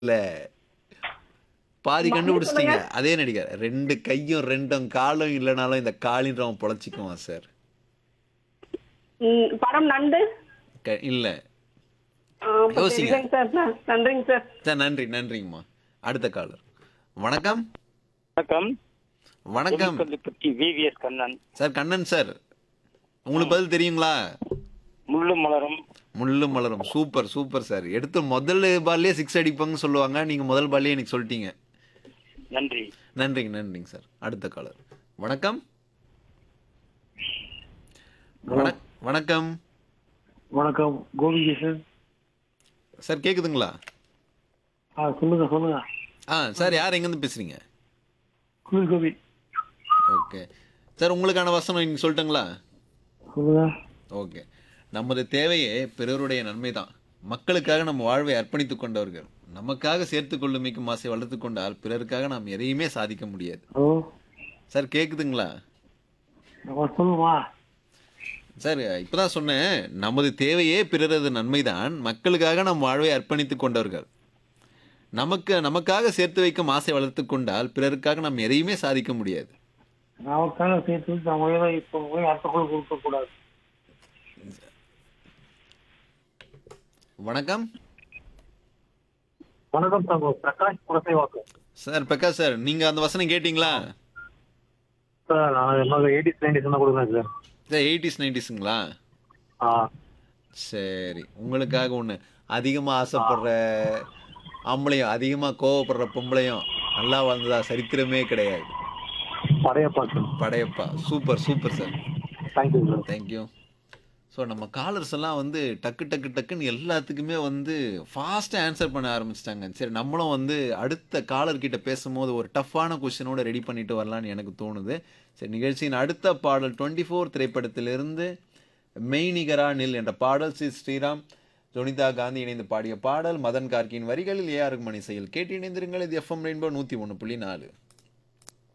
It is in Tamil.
இல்ல பாதி மறுபடியும் கண்டுபிடிச்சிட்டீங்க சொல்லுங்க. அதே நடிகர் ரெண்டு கையும் ரெண்டும் காலும் இல்லைனாலும் இந்த காலின்றவன் பொழைச்சிக்குவான் சார் ம், படம் நண்டு க- இல்ல ஆ, அப்ப யோசிங்க. தெரியுதுங்க சார் ந- நன்றிங்க சார் சார் நன்றி நன்றிங்கம்மா அடுத்த காலர் வணக்கம் வணக்கம் வணக்கம் Kollipatti VVS Kannan sir Kannan sir உங்களுக்கு பதில் தெரியுங்களா முள்ளு மலரும் முள்ளு மலரும் சூப்பர் சூப்பர் சார் எடுத்து முதல் பால்லே சிக்ஸ் அடிப்பாங்கன்னு சொல்லுவாங்க நீங்க முதல் பால்லே எனக்கு சொல்லிட்டீங்க நன்றி நன்றிங்க நன்றிங்க சார் அடுத்த காலர் வணக்கம் வணக்- வணக்கம் வணக்கம் கோபிகிருஷ்ணன் சார் கேக்குதுங்களா ஆ சொல்லுங்க சொல்லுங்க ஆ சார் யார் எங்கேருந்து பேசுறீங்க குளிர் கோபி ஓகே சார் உங்களுக்கான வசனம் நீங்க சொல்லட்டுங்களா சொல்லுங்க ஓகே நமது தேவையே பிறருடைய நன்மை தான் மக்களுக்காக நம்ம வாழ்வை அர்ப்பணித்துக் கொண்டவர்கள் நமக்காக சேர்த்து கொள்ளுமைக்கும் ஆசை வளர்த்து கொண்டால் பிறருக்காக நாம் எதையுமே சாதிக்க முடியாது ஹலோ சார் கேக்குதுங்களா நம்ம சொல்லுமா சார் இப்பதான் சொன்னேன் நமது தேவையே பிறரது நன்மைதான் மக்களுக்காக நம் வாழ்வை அர்ப்பணித்துக் கொண்டவர்கள் நமக்கு நமக்காக சேர்த்து வைக்கும் ஆசை வளர்த்து கொண்டால் பிறருக்காக நாம் எதையுமே சாதிக்க முடியாது நமக்காக சேர்த்து வச்சு நம்ம ஏதோ இப்போ போய் அடுத்த கூட கொடுக்க கூடாது வணக்கம் வணக்கம் தங்க பிரகாஷ் குலசேவாக்கம் சார் பிரகாஷ் சார் நீங்க அந்த வசனம் கேட்டீங்களா சார் நான் என்னோட எயிட்டிஸ் நைன்டிஸ் தான் கொடுக்குறேன் சார் சார் எயிட்டிஸ் நைன்டிஸுங்களா ஆ சரி உங்களுக்காக ஒன்று அதிகமாக ஆசைப்படுற ஆம்பளையும் அதிகமாக கோவப்படுற பொம்பளையும் நல்லா வாழ்ந்ததா சரித்திரமே கிடையாது Padayappa sir Padayappa super super sir thank you sir thank you so நம்ம காலர்ஸ் எல்லாம் வந்து டக்கு டக்கு டக்குன்னு எல்லாத்துக்குமே வந்து ஃபாஸ்ட்டாக ஆன்சர் பண்ண ஆரம்பிச்சிட்டாங்க சரி நம்மளும் வந்து அடுத்த காலர் கிட்ட பேசும்போது ஒரு டஃப்பான கொஷினோட ரெடி பண்ணிட்டு வரலான்னு எனக்கு தோணுது சரி நிகழ்ச்சியின் அடுத்த பாடல் டுவெண்ட்டி ஃபோர் திரைப்படத்திலிருந்து மெய்நிகரா நில் என்ற பாடல் சி ஸ்ரீராம் ஜொனிதா காந்தி இணைந்து பாடிய பாடல் மதன் கார்கியின் வரிகளில் ஏஆர் மணி செயல் கேட்டு இணைந்திருங்கள் இது எஃப்எம் ரெயின்போ நூற்றி ஒன்று புள்ளி நாலு